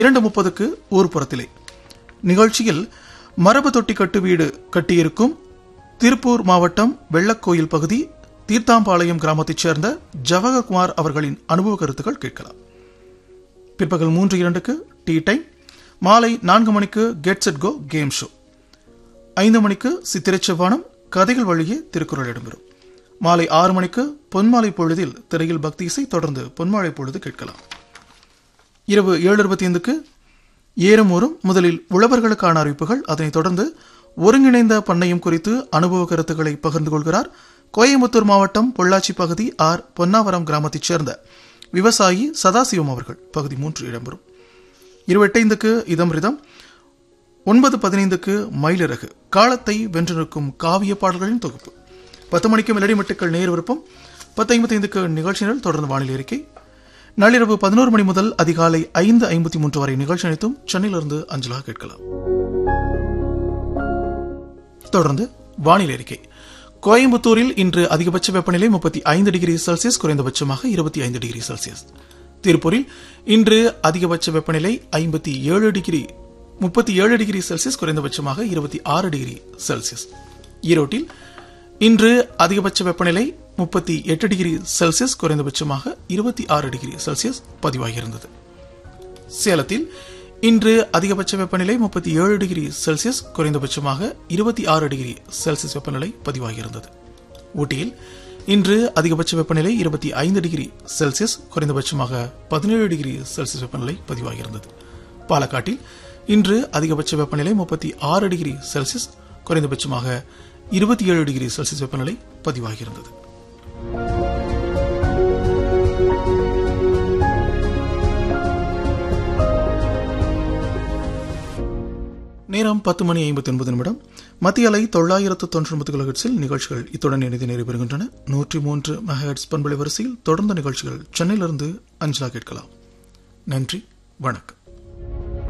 இரண்டு முப்பதுக்கு ஊர்ப்புறத்திலே நிகழ்ச்சியில் மரபு தொட்டி கட்டு வீடு கட்டியிருக்கும் திருப்பூர் மாவட்டம் வெள்ளக்கோயில் பகுதி தீர்த்தாம்பாளையம் கிராமத்தைச் சேர்ந்த ஜவஹர்குமார் அவர்களின் அனுபவ கருத்துக்கள் கேட்கலாம் பிற்பகல் மூன்று இரண்டுக்கு டீ டைம் மாலை நான்கு மணிக்கு get set go game show ஐந்து மணிக்கு சித்திரைச் செவ்வானம் கதைகள் வழியே திருக்குறள் இடம்பெறும் மாலை ஆறு மணிக்கு பொன்மாலை பொழுதில் திரையில் பக்தி இசை தொடர்ந்து பொன்மாலை பொழுது கேட்கலாம் இரவு ஏழு இருபத்தி ஐந்துக்கு ஏறும் ஊரும் முதலில் உழவர்களுக்கான அறிவிப்புகள் அதனைத் தொடர்ந்து ஒருங்கிணைந்த பண்ணையம் குறித்து அனுபவ கருத்துக்களை பகிர்ந்து கொள்கிறார் கோயம்புத்தூர் மாவட்டம் பொள்ளாச்சி பகுதி ஆர் பொன்னாவரம் கிராமத்தைச் சேர்ந்த விவசாயி சதாசிவம் அவர்கள் பகுதி மூன்று இடம்பெறும் இருபத்தைந்துக்கு இதம் ரிதம் ஒன்பது பதினைந்துக்கு மயிலிறகு காலத்தை வென்று நிற்கும் காவிய பாடல்களின் தொகுப்பு பத்து மணிக்கு மெலடி மட்டுக்கள் நேர் விருப்பம் பத்து ஐம்பத்தைந்துக்கு நிகழ்ச்சிகள் தொடர்ந்து வானிலை அறிக்கை நள்ளிரவு பதினோரு மணி முதல் அதிகாலை ஐந்து ஐம்பத்தி மூன்று வரை நிகழ்ச்சி அனைத்தும் சென்னையிலிருந்து அஞ்சலாக கேட்கலாம் தொடர்ந்து வானிலை அறிக்கை கோயம்புத்தூரில் இன்று அதிகபட்ச வெப்பநிலை முப்பத்தி ஐந்து டிகிரி செல்சியஸ் குறைந்தபட்சமாக இருபத்தி ஐந்து டிகிரி செல்சியஸ் திருப்பூரில் இன்று அதிகபட்ச வெப்பநிலை ஐம்பத்தி ஏழு டிகிரி முப்பத்தி ஏழு டிகிரி செல்சியஸ் குறைந்தபட்சமாக இருபத்தி ஆறு டிகிரி செல்சியஸ் ஈரோட்டில் இன்று அதிகபட்ச வெப்பநிலை முப்பத்தி எட்டு டிகிரி செல்சியஸ் குறைந்தபட்சமாக இருபத்தி ஆறு டிகிரி செல்சியஸ் பதிவாகியிருந்தது சேலத்தில் இன்று அதிகபட்ச வெப்பநிலை முப்பத்தி ஏழு டிகிரி செல்சியஸ் குறைந்தபட்சமாக இருபத்தி ஆறு டிகிரி செல்சியஸ் வெப்பநிலை பதிவாகியிருந்தது ஊட்டியில் இன்று அதிகபட்ச வெப்பநிலை இருபத்தி ஐந்து டிகிரி செல்சியஸ் குறைந்தபட்சமாக பதினேழு டிகிரி செல்சியஸ் வெப்பநிலை பதிவாகியிருந்தது பாலக்காட்டில் இன்று அதிகபட்ச வெப்பநிலை முப்பத்தி ஆறு டிகிரி செல்சியஸ் குறைந்தபட்சமாக இருபத்தி ஏழு டிகிரி செல்சியஸ் வெப்பநிலை பதிவாகியிருந்தது நேரம் பத்து மணி ஐம்பத்தி ஒன்பது நிமிடம் மத்திய அலை தொள்ளாயிரத்து தொண்ணூற்றி ஒன்பது கிலோஹெட்ஸில் நிகழ்ச்சிகள் இத்துடன் இணைந்து நிறைவு நூற்றி மூன்று மெகாஹெட்ஸ் பண்பலை வரிசையில் தொடர்ந்த நிகழ்ச்சிகள் சென்னையிலிருந்து அஞ்சலா கேட்கலாம் நன்றி வணக்கம்